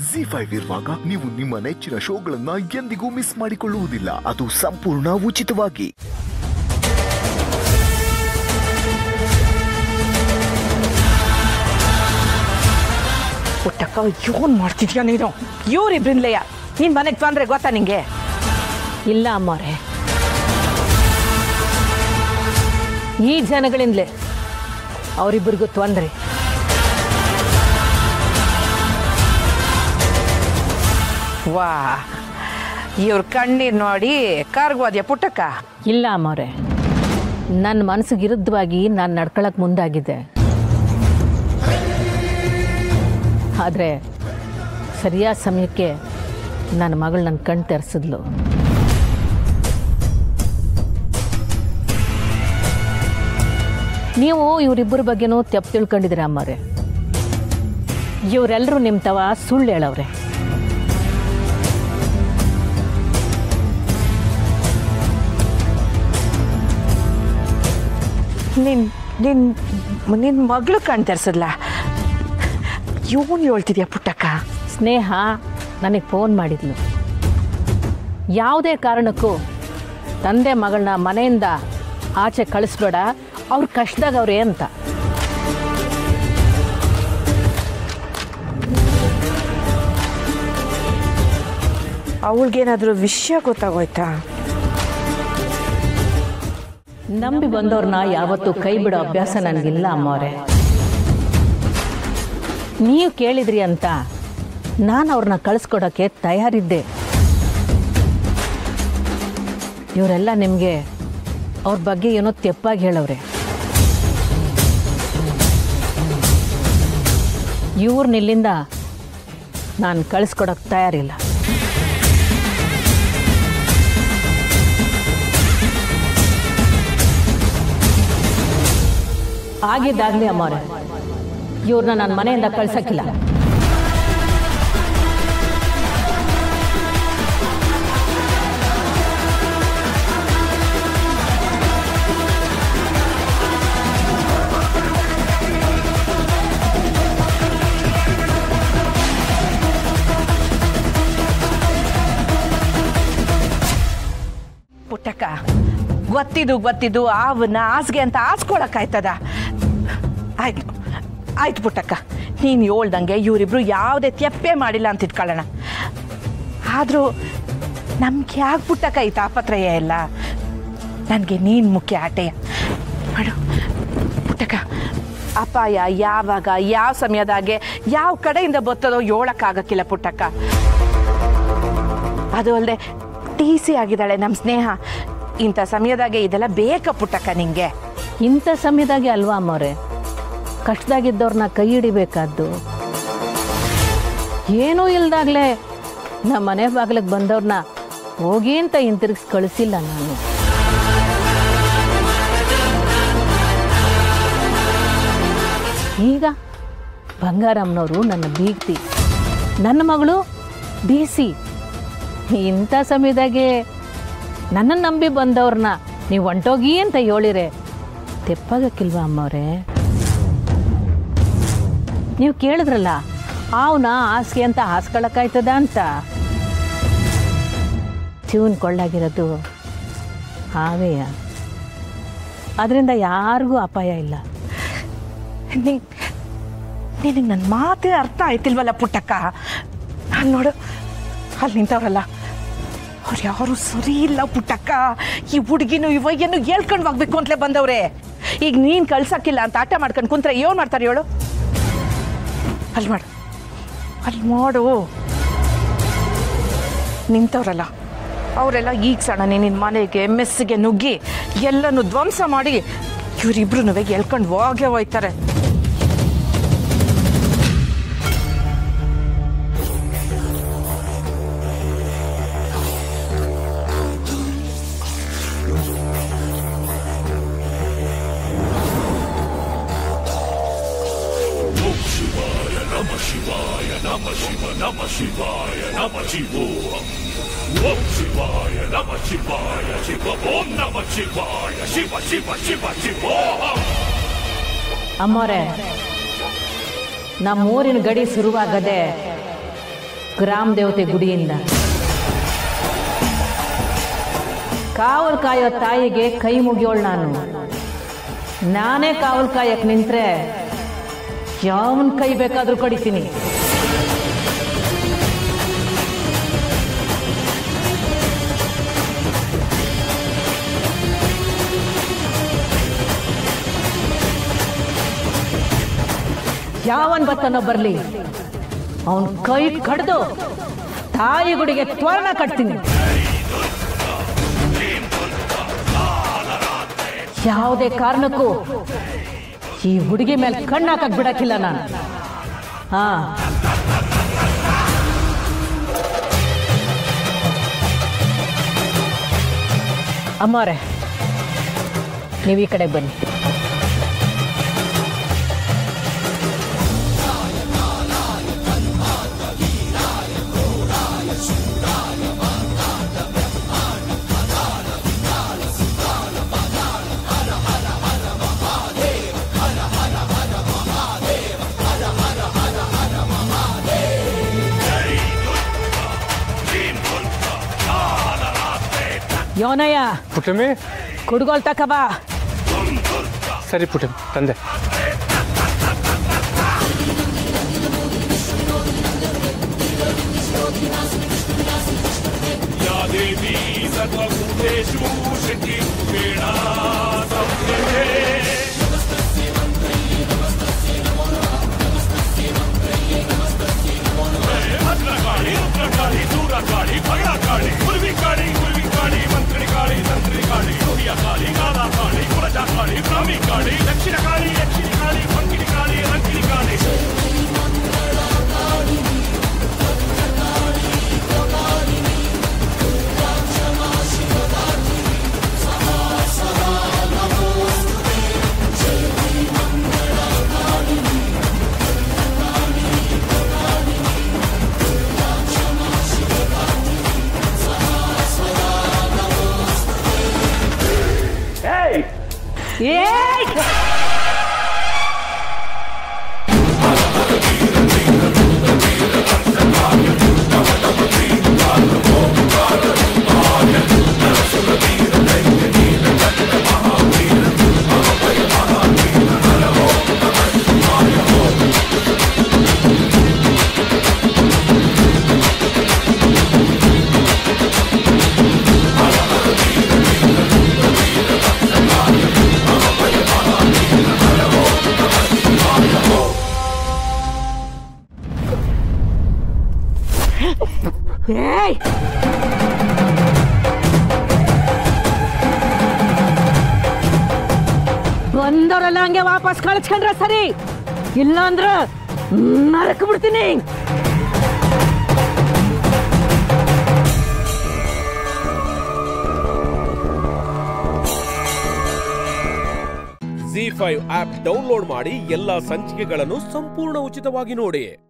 G five ಇರುವಾಗ ನೀವು ನಿಮ್ಮ ನೆಚ್ಚಿನ ಶೋಗಳನ್ನ ಎಂದಿಗೂ ಮಿಸ್ ಮಾಡಿಕೊಳ್ಳುವುದಿಲ್ಲ ಅದು ಸಂಪೂರ್ಣ ಉಚಿತವಾಗಿ ಪುಟ್ಟಕ್ಕ ಏನ್ ಮಾಡ್ತಿದ್ಯಾ ನೀನು ಇವ್ರಿಬ್ರಿಂದಲೆಯ ನಿನ್ ಮನೆಗೆ ತೊಂದ್ರೆ ಗೊತ್ತಾ ನಿಂಗೆ ಇಲ್ಲ ಅಮ್ಮವ್ರೆ ಈ ಜನಗಳಿಂದಲೇ ಅವರಿಬ್ಬರಿಗೂ ತೊಂದರೆ ವಾ ಇವ್ರ ಕಣ್ಣೀರ್ ನೋಡಿ ಕಾರ್ಗೋದ್ಯ ಪುಟ್ಟಕ್ಕ ಇಲ್ಲ ಅಮ್ಮವ್ರೆ ನನ್ನ ಮನಸ್ಸಿಗೆ ವಿರುದ್ಧವಾಗಿ ನಾನು ನಡ್ಕೊಳಕ್ ಮುಂದಾಗಿದ್ದೆ ಆದರೆ ಸರಿಯಾದ ಸಮಯಕ್ಕೆ ನನ್ನ ಮಗಳು ನನ್ನ ಕಣ್ ತೆರೆಸಿದ್ಲು ನೀವು ಇವರಿಬ್ಬರ ಬಗ್ಗೆನೂ ತೆಪ್ಪು ತಿಳ್ಕೊಂಡಿದ್ದೀರ ಅಮ್ಮವ್ರೆ ಇವರೆಲ್ಲರೂ ನಿಮ್ಮ ತವ ಸುಳ್ಳು ಹೇಳವ್ರೆ ನಿನ್ ನಿನ್ ನಿನ್ ಮಗಳು ಕಣ್ ತೆರ್ಸದ್ಲ ಇವನ್ ಹೇಳ್ತಿದ್ಯಾ ಪುಟ್ಟಕ್ಕ ಸ್ನೇಹ ನನಗೆ ಫೋನ್ ಮಾಡಿದ್ಲು ಯಾವುದೇ ಕಾರಣಕ್ಕೂ ತಂದೆ ಮಗಳನ್ನ ಮನೆಯಿಂದ ಆಚೆ ಕಳಿಸ್ಬೇಡ ಅವ್ರ ಕಷ್ಟದಾಗ ಅವ್ರೆ ಅಂತ ಅವಳಿಗೇನಾದ್ರೂ ವಿಷಯ ಗೊತ್ತಾಗೋಯ್ತಾ ನಂಬಿ ಬಂದವ್ರನ್ನ ಯಾವತ್ತೂ ಕೈ ಬಿಡೋ ಅಭ್ಯಾಸ ನನಗಿಲ್ಲ ಅಮ್ಮವ್ರೆ ನೀವು ಕೇಳಿದ್ರಿ ಅಂತ ನಾನು ಅವ್ರನ್ನ ಕಳಿಸ್ಕೊಡೋಕ್ಕೆ ತಯಾರಿದ್ದೆ ಇವರೆಲ್ಲ ನಿಮಗೆ ಅವ್ರ ಬಗ್ಗೆ ಏನೋ ತೆಪ್ಪಾಗಿ ಹೇಳವ್ರೆ ಇವ್ರನ್ನಿಲ್ಲಿಂದ ನಾನು ಕಳಿಸ್ಕೊಡೋಕ್ಕೆ ತಯಾರಿಲ್ಲ ಆಗಿದ್ದಾಗಲೇ ಅಮ್ಮವ್ರೆ ಇವ್ರನ್ನ ನನ್ನ ಮನೆಯಿಂದ ಕಳ್ಸಕ್ಕಿಲ್ಲ ಪುಟ್ಟಕ್ಕ ಗೊತ್ತಿದ್ದು ಗೊತ್ತಿದ್ದು ಆವನ್ನ ಆಸ್ಗೆ ಅಂತ ಆಸ್ಕೊಳಕ್ಕಾಯ್ತದ ಆಯ್ತು ಆಯ್ತು ಪುಟ್ಟಕ್ಕ ನೀನು ಹೇಳ್ದಂಗೆ ಇವರಿಬ್ರು ಯಾವುದೇ ತೆಪ್ಪೆ ಮಾಡಿಲ್ಲ ಅಂತ ಇಟ್ಕೊಳ್ಳೋಣ ಆದರೂ ನಮ್ಗೆ ಯಾಕೆ ಪುಟ್ಟಕ್ಕ ಈ ತಾಪತ್ರಯ ಎಲ್ಲ ನನಗೆ ನೀನು ಮುಖ್ಯ ಆಟೆಯ ಮಾಡು ಪುಟ್ಟಕ್ಕ ಅಪಾಯ ಯಾವಾಗ ಯಾವ ಸಮಯದಾಗೆ ಯಾವ ಕಡೆಯಿಂದ ಬರ್ತದೋ ಹೇಳಕ್ಕಾಗಕ್ಕಿಲ್ಲ ಪುಟ್ಟಕ್ಕ ಅದು ಅಲ್ಲದೆ ಟಿ ಸಿ ಆಗಿದ್ದಾಳೆ ನಮ್ಮ ಸ್ನೇಹ ಇಂಥ ಸಮಯದಾಗೆ ಇದೆಲ್ಲ ಬೇಕಾ ಪುಟ್ಟಕ್ಕ ನಿಂಗೆ ಇಂಥ ಸಮಯದಾಗೆ ಅಲ್ವಾ ಅಮ್ಮವ್ರೆ ಕಷ್ಟದಾಗಿದ್ದವ್ರನ್ನ ಕೈ ಹಿಡಿಬೇಕಾದ್ದು ಏನೂ ಇಲ್ದಾಗ್ಲೇ ನಮ್ಮ ಮನೆ ಬಾಗಿಲಿಗೆ ಬಂದವ್ರನ್ನ ಹೋಗಿ ಅಂತ ಹಿಂತಿರುಗಿಸಿ ಕಳಿಸಿಲ್ಲ ನಾನು ಈಗ ಬಂಗಾರಮ್ಮನವರು ನನ್ನ ಬೀಗ್ತಿ ನನ್ನ ಮಗಳು ಬಿ ಸಿ ಇಂಥ ಸಮಯದಾಗೆ ನನ್ನನ್ನು ನಂಬಿ ಬಂದವ್ರನ್ನ ನೀವು ಹೊಂಟೋಗಿ ಅಂತ ಹೇಳಿರೆ ತೆಪ್ಪಾಗಕ್ಕಿಲ್ವಾ ಅಮ್ಮವ್ರೆ ನೀವು ಕೇಳಿದ್ರಲ್ಲ ಅವನ ಹಾಸಿಗೆ ಅಂತ ಹಾಸ್ಕೊಳಕ್ಕಾಯ್ತದ ಅಂತ ಜೀವನ ಕೊಳ್ಳಾಗಿರೋದು ಹಾವೆಯ ಅದರಿಂದ ಯಾರಿಗೂ ಅಪಾಯ ಇಲ್ಲ ನಿನ್ ನಿನಗೆ ನನ್ನ ಮಾತೇ ಅರ್ಥ ಆಯ್ತಿಲ್ವಲ್ಲ ಪುಟ್ಟಕ್ಕ ಅಲ್ಲಿ ನೋಡು ಅಲ್ಲಿ ನಿಂತವ್ರಲ್ಲ ಅವ್ರು ಯಾರು ಸರಿ ಇಲ್ಲ ಪುಟ್ಟಕ್ಕ ಈ ಹುಡುಗಿನು ಇವಯ್ಯನು ಹೇಳ್ಕೊಂಡು ಹೋಗ್ಬೇಕು ಅಂತಲೇ ಬಂದವ್ರೆ ಈಗ ನೀನು ಕಳ್ಸಕ್ಕಿಲ್ಲ ಅಂತ ಆಟ ಮಾಡ್ಕೊಂಡು ಕುಂತ್ರೆ ಏನು ಮಾಡ್ತಾರೆ ಹೇಳು ಅಲ್ಲಿ ಮಾಡು ಅಲ್ಲಿ ಮಾಡು ನಿಂತವ್ರಲ್ಲ ಅವರೆಲ್ಲ ಈಗ ಸಡನೆ ನಿನ್ನ ಮನೆಗೆ ಮೆಸ್ಸಿಗೆ ನುಗ್ಗಿ ಎಲ್ಲನೂ ಧ್ವಂಸ ಮಾಡಿ ಇವರಿಬ್ರು ಎಳ್ಕೊಂಡು ಹೋಗೇ ಹೋಯ್ತಾರೆ ಅಮ್ಮೋರೆ ನಮ್ಮೂರಿನ ಗಡಿ ಶುರುವಾಗದೆ ಗ್ರಾಮ ದೇವತೆ ಗುಡಿಯಿಂದ ಕಾವಲ್ ಕಾಯೋ ತಾಯಿಗೆ ಕೈ ಮುಗಿಯೋಳು ನಾನು ನಾನೇ ಕಾವಲ್ ಕಾಯಕ್ ನಿಂತ್ರೆ ಯಾವನ್ ಕೈ ಬೇಕಾದ್ರೂ ಕಡಿತೀನಿ ಯಾವನ್ ಬತ್ತನೋ ಬರ್ಲಿ ಅವನ್ ಕೈ ಕಡ್ದು ತಾಯಿ ಗುಡಿಗೆ ತ್ವರಣ ಕಟ್ತೀನಿ ಯಾವುದೇ ಕಾರಣಕ್ಕೂ ಈ ಹುಡುಗಿ ಮೇಲೆ ಕಣ್ಣು ಹಾಕಕ್ ಬಿಡಕ್ಕಿಲ್ಲ ನಾನು ಹಾ ಅಮ್ಮವ್ರೆ ನೀವು ಈ ಕಡೆಗೆ ಬನ್ನಿ ಯೋನಯ್ಯ ಪುಟಮಿ ಕುಡ್ಗೋಲ್ ತಕ ಬಾ ಸರಿ ಪುಟಮಿ ತಂದೆ या देवी सर्वभूतेषु शक्तिरूपेण संस्थिते ಭದ್ರಕಾಳಿ ರುದ್ರಕಾಳಿ ದೂರಕಾಳಿ ಭಯಕಾಳಿ ಕುರುವಿಕಾಳಿ ಕುರುವಿಕಾಳಿ ಮಂತ್ರಿ ಕಾಳಿ ತಂತ್ರಿ ಕಾಳಿ ಸೂರ್ಯ ಕಾಳಿ ಕಾಲಾ ಕಾಳಿ ಕುರಜ ಕಾಳಿ ಬ್ರಾಹ್ಮಿ ಕಾಳಿ ದಕ್ಷಿಣ ಕಾಳಿ ಯಕ್ಷಿಣಿ ಕಾಳಿ ಪಂಕಿಣಿ ಕಾಳಿ ರಂಕಿಣಿ ಕಾಳಿ ಏಯ್ ಏಯ್ ಬಂದವರೆಲ್ಲ ಹಂಗೆ ವಾಪಸ್ ಕಳಿಸ್ಕೊಂಡ್ರೆ ಸರಿ ಇಲ್ಲಾಂದ್ರ ನರಕ್ ಬಿಡ್ತೀನಿ ಜಿ ಫೈವ್ ಆಪ್ ಡೌನ್ಲೋಡ್ ಮಾಡಿ ಎಲ್ಲಾ ಸಂಚಿಕೆಗಳನ್ನು ಸಂಪೂರ್ಣ ಉಚಿತವಾಗಿ ನೋಡಿ